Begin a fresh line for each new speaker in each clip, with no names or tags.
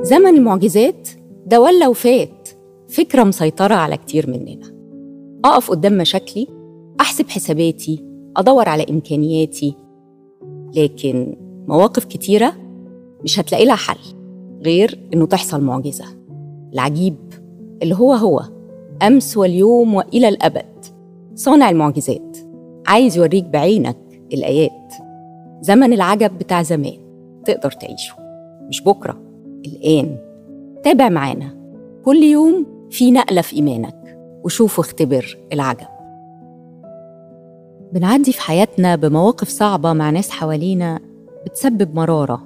زمن المعجزات ده ولا وفات فكرة مسيطرة على كتير مننا أقف قدام مشاكلي أحسب حساباتي أدور على إمكانياتي لكن مواقف كتيرة مش هتلاقي لها حل غير إنه تحصل معجزة العجيب اللي هو هو أمس واليوم وإلى الأبد صانع المعجزات عايز يوريك بعينك الآيات زمن العجب بتاع زمان تقدر تعيشه مش بكرة الآن تابع معانا كل يوم في نقلة في إيمانك وشوف واختبر العجب بنعدي في حياتنا بمواقف صعبة مع ناس حوالينا بتسبب مرارة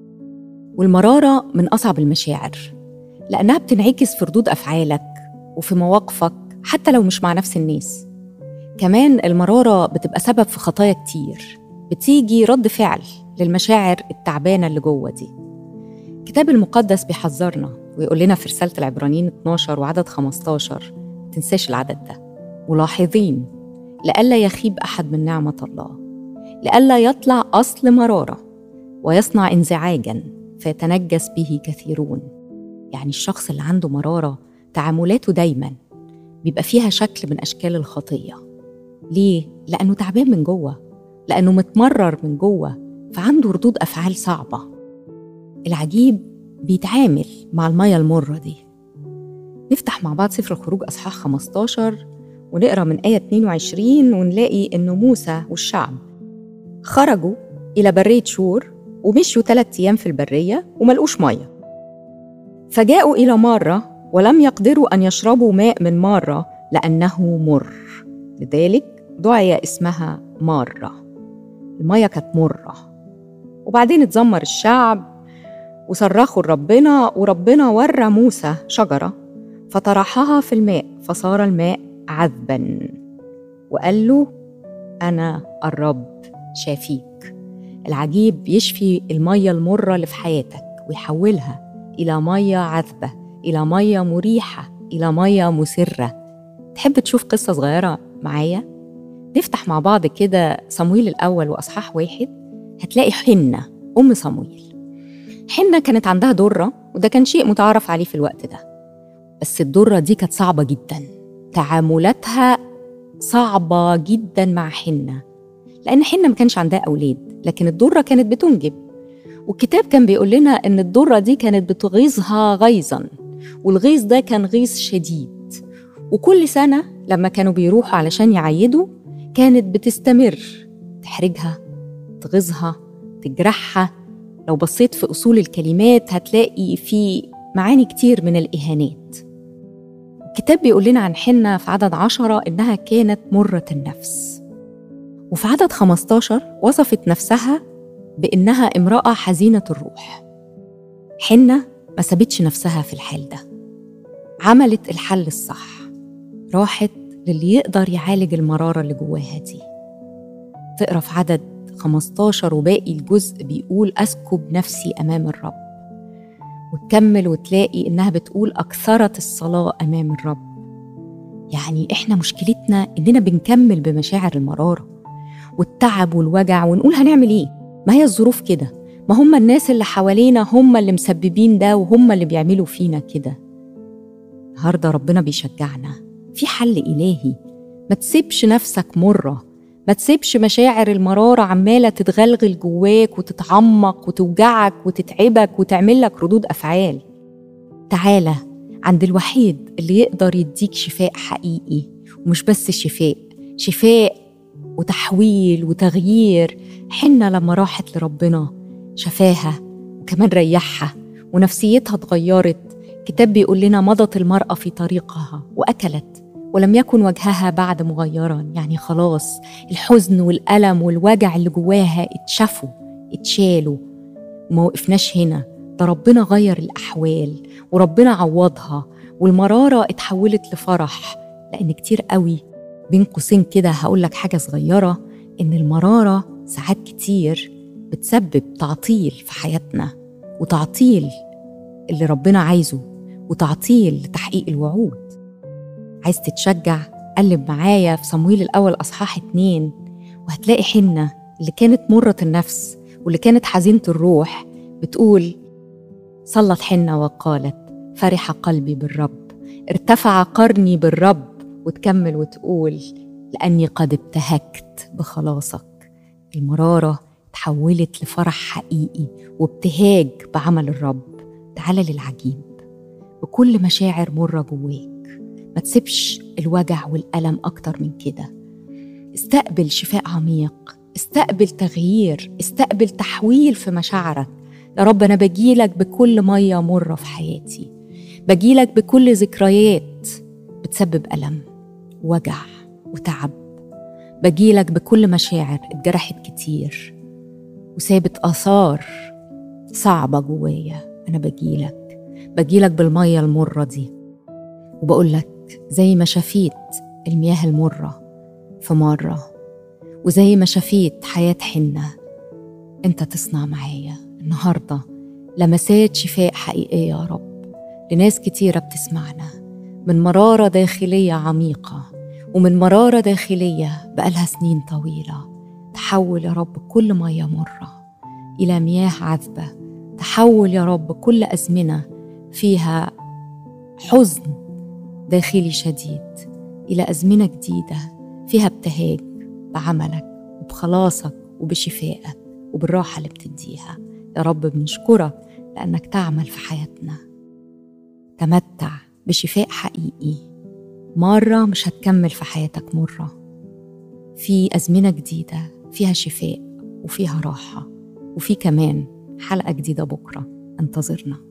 والمرارة من أصعب المشاعر لأنها بتنعكس في ردود أفعالك وفي مواقفك حتى لو مش مع نفس الناس كمان المرارة بتبقى سبب في خطايا كتير بتيجي رد فعل للمشاعر التعبانة اللي جوه دي الكتاب المقدس بيحذرنا ويقول لنا في رسالة العبرانيين 12 وعدد 15 تنساش العدد ده ملاحظين لئلا يخيب أحد من نعمة الله لئلا يطلع أصل مرارة ويصنع انزعاجا فيتنجس به كثيرون يعني الشخص اللي عنده مرارة تعاملاته دايما بيبقى فيها شكل من أشكال الخطية ليه؟ لأنه تعبان من جوه لأنه متمرر من جوه فعنده ردود أفعال صعبة العجيب بيتعامل مع المية المرة دي نفتح مع بعض سفر الخروج أصحاح 15 ونقرأ من آية 22 ونلاقي إنه موسى والشعب خرجوا إلى برية شور ومشوا ثلاثة أيام في البرية وملقوش مية فجاءوا إلى مرة ولم يقدروا أن يشربوا ماء من مرة لأنه مر لذلك دعي اسمها مارة المية كانت مرة وبعدين اتذمر الشعب وصرخوا لربنا وربنا ورى موسى شجرة فطرحها في الماء فصار الماء عذبا وقال له أنا الرب شافيك العجيب يشفي المية المرة اللي في حياتك ويحولها إلى مية عذبة إلى مية مريحة إلى مية مسرة تحب تشوف قصة صغيرة معايا؟ نفتح مع بعض كده صمويل الأول وأصحاح واحد هتلاقي حنة أم صمويل حنة كانت عندها درة وده كان شيء متعارف عليه في الوقت ده بس الدرة دي كانت صعبة جدا تعاملاتها صعبة جدا مع حنة لأن حنة ما كانش عندها أولاد لكن الدرة كانت بتنجب والكتاب كان بيقول لنا إن الدرة دي كانت بتغيظها غيظا والغيظ ده كان غيظ شديد وكل سنة لما كانوا بيروحوا علشان يعيدوا كانت بتستمر تحرجها تغيظها تجرحها لو بصيت في أصول الكلمات هتلاقي في معاني كتير من الإهانات الكتاب بيقول لنا عن حنة في عدد عشرة إنها كانت مرة النفس وفي عدد 15 وصفت نفسها بإنها امرأة حزينة الروح حنة ما سابتش نفسها في الحال ده عملت الحل الصح راحت للي يقدر يعالج المرارة اللي جواها دي تقرا في عدد 15 وباقي الجزء بيقول أسكب نفسي أمام الرب وتكمل وتلاقي إنها بتقول أكثرت الصلاة أمام الرب يعني إحنا مشكلتنا إننا بنكمل بمشاعر المرارة والتعب والوجع ونقول هنعمل إيه ما هي الظروف كده ما هم الناس اللي حوالينا هم اللي مسببين ده وهم اللي بيعملوا فينا كده النهارده ربنا بيشجعنا في حل إلهي ما تسيبش نفسك مرة ما تسيبش مشاعر المرارة عمالة تتغلغل جواك وتتعمق وتوجعك وتتعبك وتعمل لك ردود أفعال تعالى عند الوحيد اللي يقدر يديك شفاء حقيقي ومش بس شفاء شفاء وتحويل وتغيير حنة لما راحت لربنا شفاها وكمان ريحها ونفسيتها اتغيرت كتاب بيقول لنا مضت المرأة في طريقها وأكلت ولم يكن وجهها بعد مغيرا يعني خلاص الحزن والألم والوجع اللي جواها اتشافوا اتشالوا وما وقفناش هنا ده ربنا غير الأحوال وربنا عوضها والمرارة اتحولت لفرح لأن كتير قوي بين قوسين كده هقول لك حاجة صغيرة إن المرارة ساعات كتير بتسبب تعطيل في حياتنا وتعطيل اللي ربنا عايزه وتعطيل لتحقيق الوعود عايز تتشجع قلب معايا في صمويل الأول أصحاح اتنين وهتلاقي حنة اللي كانت مرة النفس واللي كانت حزينة الروح بتقول صلت حنة وقالت فرح قلبي بالرب ارتفع قرني بالرب وتكمل وتقول لأني قد ابتهجت بخلاصك المرارة تحولت لفرح حقيقي وابتهاج بعمل الرب تعال للعجيب بكل مشاعر مرة جواك ما تسيبش الوجع والألم أكتر من كده استقبل شفاء عميق استقبل تغيير استقبل تحويل في مشاعرك يا رب أنا بجيلك بكل مية مرة في حياتي بجيلك بكل ذكريات بتسبب ألم وجع وتعب بجيلك بكل مشاعر اتجرحت كتير وسابت آثار صعبة جوايا أنا بجيلك بجيلك بالمية المرة دي وبقولك زي ما شفيت المياه المرة في مرة وزي ما شفيت حياة حنة أنت تصنع معايا النهاردة لمسات شفاء حقيقية يا رب لناس كتيرة بتسمعنا من مرارة داخلية عميقة ومن مرارة داخلية بقالها سنين طويلة تحول يا رب كل مية مرة إلى مياه عذبة تحول يا رب كل أزمنة فيها حزن داخلي شديد إلى أزمنة جديدة فيها ابتهاج بعملك وبخلاصك وبشفائك وبالراحة اللي بتديها يا رب بنشكرك لأنك تعمل في حياتنا تمتع بشفاء حقيقي مرة مش هتكمل في حياتك مرة في أزمنة جديدة فيها شفاء وفيها راحة وفي كمان حلقة جديدة بكرة انتظرنا